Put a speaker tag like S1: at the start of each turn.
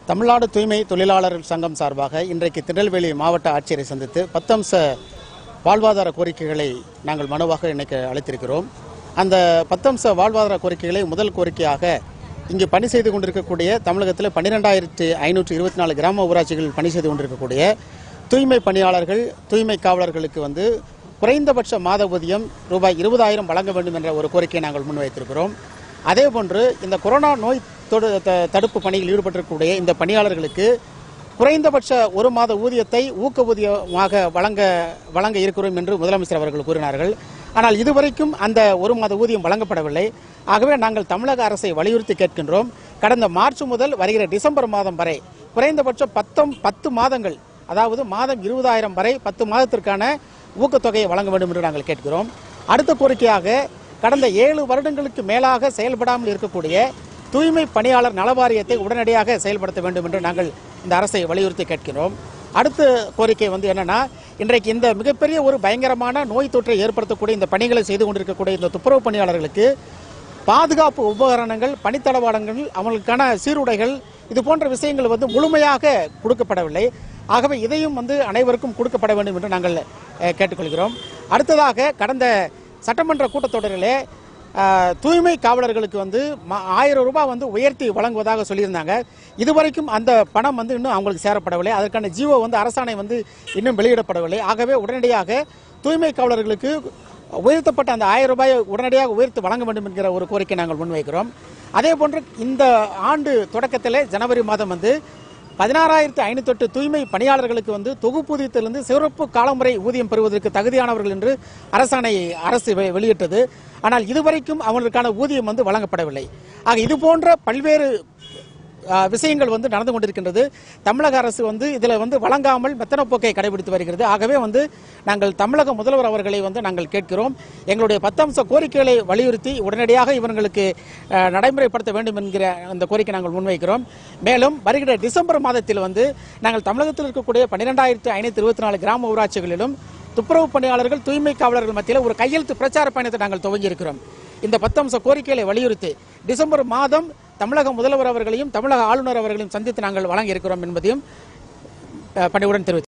S1: தமிழ்நாடு தூய்மை தொழிலாளர் சங்கம் சார்பாக இன்றைக்கு திருநெல்வேலி மாவட்ட ஆட்சியரை சந்தித்து பத்தம்ச வாழ்வாதார கோரிக்கைகளை நாங்கள் மனுவாக இன்னைக்கு அளித்திருக்கிறோம் அந்த பத்தம்ச வாழ்வாதார கோரிக்கைகளை முதல் கோரிக்கையாக இங்கு பணி செய்து கொண்டிருக்கக்கூடிய தமிழகத்தில் பன்னிரெண்டாயிரத்தி ஐநூற்றி இருபத்தி நாலு கிராம ஊராட்சிகள் பணி செய்து கொண்டிருக்கக்கூடிய தூய்மை பணியாளர்கள் தூய்மை காவலர்களுக்கு வந்து குறைந்தபட்ச மாத ஊதியம் ரூபாய் இருபதாயிரம் வழங்க வேண்டும் என்ற ஒரு கோரிக்கையை நாங்கள் முன்வைத்திருக்கிறோம் அதேபோன்று இந்த கொரோனா நோய் தொடு த- தடுப்பு பணியில் ஈடுபட்டிருக்கக்கூடிய இந்த பணியாளர்களுக்கு குறைந்தபட்ச ஒரு மாத ஊதியத்தை ஊக்க ஊதியமாக வழங்க வழங்க இருக்கிறோம் என்று முதலமைச்சர் அவர்கள் கூறினார்கள் ஆனால் இதுவரைக்கும் அந்த ஒரு மாத ஊதியம் வழங்கப்படவில்லை ஆகவே நாங்கள் தமிழக அரசை வலியுறுத்தி கேட்கின்றோம் கடந்த மார்ச் முதல் வருகிற டிசம்பர் மாதம் வரை குறைந்தபட்சம் பத்தம் பத்து மாதங்கள் அதாவது மாதம் இருபதாயிரம் வரை பத்து மாதத்திற்கான ஊக்கத்தொகையை வழங்க வேண்டும் என்று நாங்கள் கேட்கிறோம் அடுத்த கோரிக்கையாக கடந்த ஏழு வருடங்களுக்கு மேலாக செயல்படாமல் இருக்கக்கூடிய தூய்மை பணியாளர் நல வாரியத்தை உடனடியாக செயல்படுத்த வேண்டும் என்று நாங்கள் இந்த அரசை வலியுறுத்தி கேட்கிறோம் அடுத்த கோரிக்கை வந்து என்னன்னா இன்றைக்கு இந்த மிகப்பெரிய ஒரு பயங்கரமான நோய் தொற்றை ஏற்படுத்தக்கூடிய இந்த பணிகளை செய்து கொண்டிருக்கக்கூடிய இந்த துப்புரவு பணியாளர்களுக்கு பாதுகாப்பு உபகரணங்கள் பணித்தளவாடங்கள் அவங்களுக்கான சீருடைகள் இது போன்ற விஷயங்கள் வந்து முழுமையாக கொடுக்கப்படவில்லை ஆகவே இதையும் வந்து அனைவருக்கும் கொடுக்கப்பட வேண்டும் என்று நாங்கள் அஹ், கேட்டுக்கொள்கிறோம் அடுத்ததாக கடந்த சட்டமன்ற கூட்டத்தொடரிலே அஹ், தூய்மை காவலர்களுக்கு வந்து ம- ஆயிரம் ரூபாய் வந்து உயர்த்தி வழங்குவதாக சொல்லியிருந்தாங்க இதுவரைக்கும் அந்த பணம் வந்து இன்னும் அவங்களுக்கு சேரப்படவில்லை அதற்கான ஜீவோ வந்து அரசாணை வந்து இன்னும் வெளியிடப்படவில்லை ஆகவே உடனடியாக தூய்மை காவலர்களுக்கு உயர்த்தப்பட்ட அந்த ஆயிரம் ரூபாயை உடனடியாக உயர்த்தி வழங்க வேண்டும் என்கிற ஒரு கோரிக்கை நாங்கள் முன்வைக்கிறோம் அதே போன்று இந்த ஆண்டு தொடக்கத்தில் ஜனவரி மாதம் வந்து பதினாறாயிரத்தி ஐநூத்தெட்டு தூய்மை பணியாளர்களுக்கு வந்து தொகுப்பூதியத்திலிருந்து சிறப்பு காலமுறை ஊதியம் பெறுவதற்கு தகுதியானவர்கள் என்று அரசாணை அரசு வெ- வெளியிட்டது ஆனால் இதுவரைக்கும் அவர்களுக்கான ஊதியம் வந்து வழங்கப்படவில்லை ஆக இது போன்ற பல்வேறு ஆ, விஷயங்கள் வந்து நடந்து கொண்டிருக்கின்றது தமிழக அரசு வந்து இதில் வந்து வழங்காமல் மெத்தன போக்கை கடைபிடித்து வருகிறது ஆகவே வந்து நாங்கள் தமிழக முதல்வர் அவர்களை வந்து நாங்கள் கேட்கிறோம் எங்களுடைய பத்தம்ச கோரிக்கைகளை வலியுறுத்தி உடனடியாக இவர்களுக்கு ஆ, நடைமுறைப்படுத்த வேண்டும் என்கிற அந்த கோரிக்கை நாங்கள் முன்வைக்கிறோம் மேலும் வருகிற டிசம்பர் மாதத்தில் வந்து நாங்கள் தமிழகத்தில் இருக்கக்கூடிய பன்னிரெண்டாயிரத்து ஐநூற்றி இருபத்தி நாலு கிராம ஊராட்சிகளிலும் துப்புரவு பணியாளர்கள் தூய்மை காவலர்கள் மத்தியில் ஒரு கையெழுத்து பிரச்சார பயணத்தை நாங்கள் துவங்கி இருக்கிறோம் இந்த பத்தம்ச கோரிக்கைகளை வலியுறுத்தி டிசம்பர் மாதம் தமிழக முதல்வர் அவர்களையும் தமிழக ஆளுநர் அவர்களையும் சந்தித்து நாங்கள் வழங்கி இருக்கிறோம் என்பதையும் அஹ், பணிவுடன் தெரிவித்து